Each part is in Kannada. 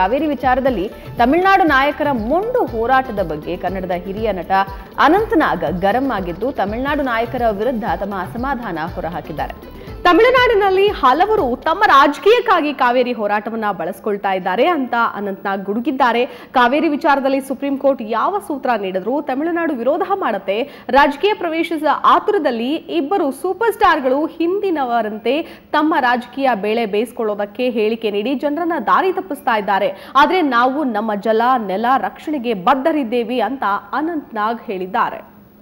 ಕಾವೇರಿ ವಿಚಾರದಲ್ಲಿ ತಮಿಳುನಾಡು ನಾಯಕರ ಮೊಂಡು ಹೋರಾಟದ ಬಗ್ಗೆ ಕನ್ನಡದ ಹಿರಿಯ ನಟ ಅನಂತನಾಗ್ ಗರಂ ಆಗಿದ್ದು ತಮಿಳುನಾಡು ನಾಯಕರ ವಿರುದ್ಧ ತಮ್ಮ ಅಸಮಾಧಾನ ಹೊರಹಾಕಿದ್ದಾರೆ ತಮಿಳುನಾಡಿನಲ್ಲಿ ಹಲವರು ತಮ್ಮ ರಾಜಕೀಯಕ್ಕಾಗಿ ಕಾವೇರಿ ಹೋರಾಟವನ್ನ ಬಳಸ್ಕೊಳ್ತಾ ಇದ್ದಾರೆ ಅಂತ ಅನಂತ್ನಾಗ್ ಗುಡುಗಿದ್ದಾರೆ ಕಾವೇರಿ ವಿಚಾರದಲ್ಲಿ ಸುಪ್ರೀಂ ಕೋರ್ಟ್ ಯಾವ ಸೂತ್ರ ನೀಡಿದ್ರು ತಮಿಳುನಾಡು ವಿರೋಧ ಮಾಡುತ್ತೆ ರಾಜಕೀಯ ಪ್ರವೇಶಿಸಿದ ಆತುರದಲ್ಲಿ ಇಬ್ಬರು ಸೂಪರ್ ಸ್ಟಾರ್ಗಳು ಹಿಂದಿನವರಂತೆ ತಮ್ಮ ರಾಜಕೀಯ ಬೇಳೆ ಬೇಯಿಸ್ಕೊಳ್ಳೋದಕ್ಕೆ ಹೇಳಿಕೆ ನೀಡಿ ಜನರನ್ನ ದಾರಿ ತಪ್ಪಿಸ್ತಾ ಇದ್ದಾರೆ ಆದ್ರೆ ನಾವು ನಮ್ಮ ಜಲ ನೆಲ ರಕ್ಷಣೆಗೆ ಬದ್ಧರಿದ್ದೇವೆ ಅಂತ ಅನಂತ್ನಾಗ್ ಹೇಳಿದ್ದಾರೆ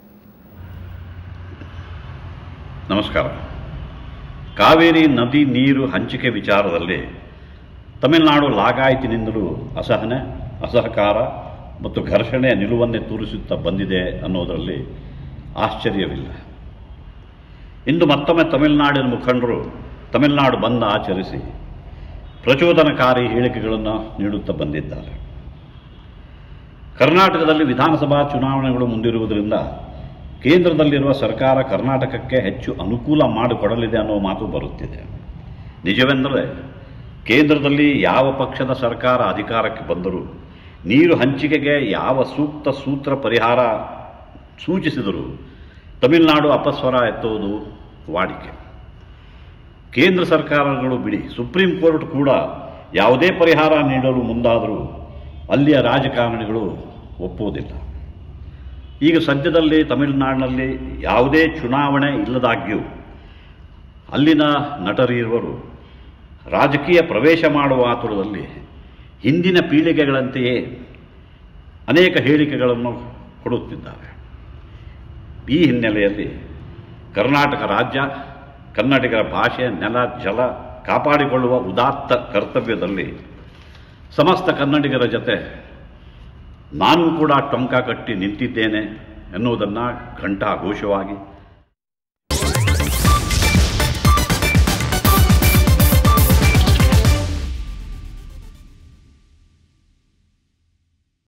ನಮಸ್ಕಾರ ಕಾವೇರಿ ನದಿ ನೀರು ಹಂಚಿಕೆ ವಿಚಾರದಲ್ಲಿ ತಮಿಳುನಾಡು ಲಾಗಾಯತಿನಿಂದಲೂ ಅಸಹನೆ ಅಸಹಕಾರ ಮತ್ತು ಘರ್ಷಣೆಯ ನಿಲುವನ್ನೇ ತೋರಿಸುತ್ತಾ ಬಂದಿದೆ ಅನ್ನೋದರಲ್ಲಿ ಆಶ್ಚರ್ಯವಿಲ್ಲ ಇಂದು ಮತ್ತೊಮ್ಮೆ ತಮಿಳುನಾಡಿನ ಮುಖಂಡರು ತಮಿಳುನಾಡು ಬಂದ್ ಆಚರಿಸಿ ಪ್ರಚೋದನಕಾರಿ ಹೇಳಿಕೆಗಳನ್ನು ನೀಡುತ್ತಾ ಬಂದಿದ್ದಾರೆ ಕರ್ನಾಟಕದಲ್ಲಿ ವಿಧಾನಸಭಾ ಚುನಾವಣೆಗಳು ಮುಂದಿರುವುದರಿಂದ ಕೇಂದ್ರದಲ್ಲಿರುವ ಸರ್ಕಾರ ಕರ್ನಾಟಕಕ್ಕೆ ಹೆಚ್ಚು ಅನುಕೂಲ ಮಾಡಿಕೊಡಲಿದೆ ಅನ್ನೋ ಮಾತು ಬರುತ್ತಿದೆ ನಿಜವೆಂದರೆ ಕೇಂದ್ರದಲ್ಲಿ ಯಾವ ಪಕ್ಷದ ಸರ್ಕಾರ ಅಧಿಕಾರಕ್ಕೆ ಬಂದರೂ ನೀರು ಹಂಚಿಕೆಗೆ ಯಾವ ಸೂಕ್ತ ಸೂತ್ರ ಪರಿಹಾರ ಸೂಚಿಸಿದರೂ ತಮಿಳುನಾಡು ಅಪಸ್ವರ ಎತ್ತುವುದು ವಾಡಿಕೆ ಕೇಂದ್ರ ಸರ್ಕಾರಗಳು ಬಿಡಿ ಸುಪ್ರೀಂ ಕೋರ್ಟ್ ಕೂಡ ಯಾವುದೇ ಪರಿಹಾರ ನೀಡಲು ಮುಂದಾದರೂ ಅಲ್ಲಿಯ ರಾಜಕಾರಣಿಗಳು ಒಪ್ಪುವುದಿಲ್ಲ ಈಗ ಸದ್ಯದಲ್ಲಿ ತಮಿಳುನಾಡಿನಲ್ಲಿ ಯಾವುದೇ ಚುನಾವಣೆ ಇಲ್ಲದಾಗ್ಯೂ ಅಲ್ಲಿನ ನಟರಿರುವರು ರಾಜಕೀಯ ಪ್ರವೇಶ ಮಾಡುವ ಆತುರದಲ್ಲಿ ಹಿಂದಿನ ಪೀಳಿಗೆಗಳಂತೆಯೇ ಅನೇಕ ಹೇಳಿಕೆಗಳನ್ನು ಕೊಡುತ್ತಿದ್ದಾರೆ ಈ ಹಿನ್ನೆಲೆಯಲ್ಲಿ ಕರ್ನಾಟಕ ರಾಜ್ಯ ಕನ್ನಡಿಗರ ಭಾಷೆ ನೆಲ ಜಲ ಕಾಪಾಡಿಕೊಳ್ಳುವ ಉದಾತ್ತ ಕರ್ತವ್ಯದಲ್ಲಿ ಸಮಸ್ತ ಕನ್ನಡಿಗರ ಜತೆ ನಾನು ಕೂಡ ಟೊಂಕ ಕಟ್ಟಿ ನಿಂತಿದ್ದೇನೆ ಎನ್ನುವುದನ್ನು ಘಂಟಾಘೋಷವಾಗಿ